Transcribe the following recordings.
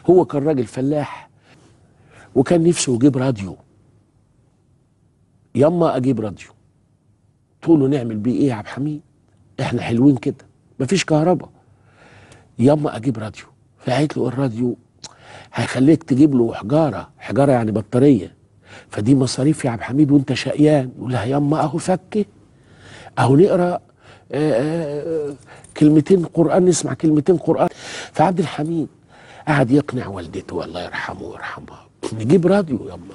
هو كان راجل فلاح وكان نفسه يجيب راديو يما اجيب راديو تقول له نعمل بيه ايه يا عبد الحميد احنا حلوين كده مفيش كهرباء يما اجيب راديو فقالت له الراديو هيخليك تجيب له حجاره حجاره يعني بطاريه فدي مصاريف يا عبد الحميد وانت شقيان يقول لها يما اهو فكه اهو نقرا آه، آه، كلمتين قران نسمع كلمتين قران فعبد الحميد قعد يقنع والدته الله يرحمه ويرحمها نجيب راديو يما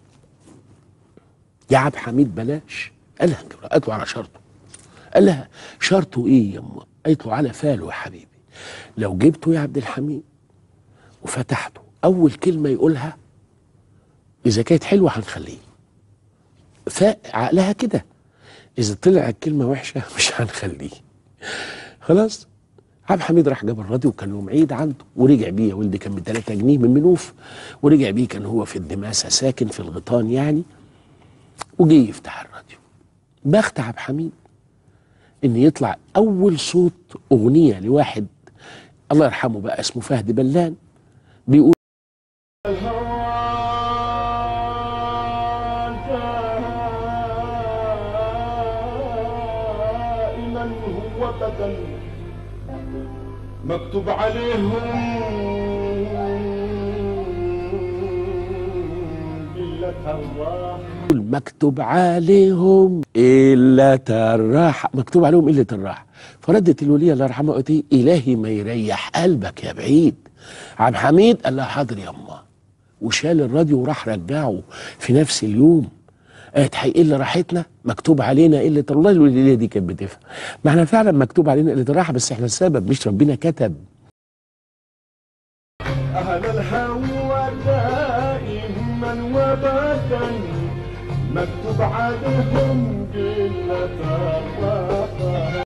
يا عبد الحميد بلاش قال لها نجيب راديو. قالت له على شرطه قال لها شرطه ايه يما قالت له على فاله يا حبيبي لو جبته يا عبد الحميد وفتحته اول كلمه يقولها اذا كانت حلوه هنخليه فعقلها كده اذا طلع الكلمه وحشه مش هنخليه خلاص عبد الحميد راح جاب الراديو كان يوم عيد عنده ورجع بيه يا ولدي كان ب 3 جنيه من منوف ورجع بيه كان هو في الدماسه ساكن في الغيطان يعني وجه يفتح الراديو بخت عبد الحميد ان يطلع اول صوت اغنيه لواحد الله يرحمه بقى اسمه فهد بلان بيقول دائما هو بدل مكتوب عليهم قلة الراحة مكتوب عليهم إلا الراحة مكتوب عليهم إلا الراحة فردت الولية الله يرحمها قالت إيه؟ إلهي ما يريح قلبك يا بعيد عبد الحميد قال لها حاضر يما وشال الراديو وراح رجعه في نفس اليوم قالت هيقل راحتنا مكتوب علينا قلة والله الولية دي كانت بتفهم ما احنا فعلا مكتوب علينا قلة الراحة بس احنا السبب مش ربنا كتب أهل الهوى دائما وابدا مكتوب عليهم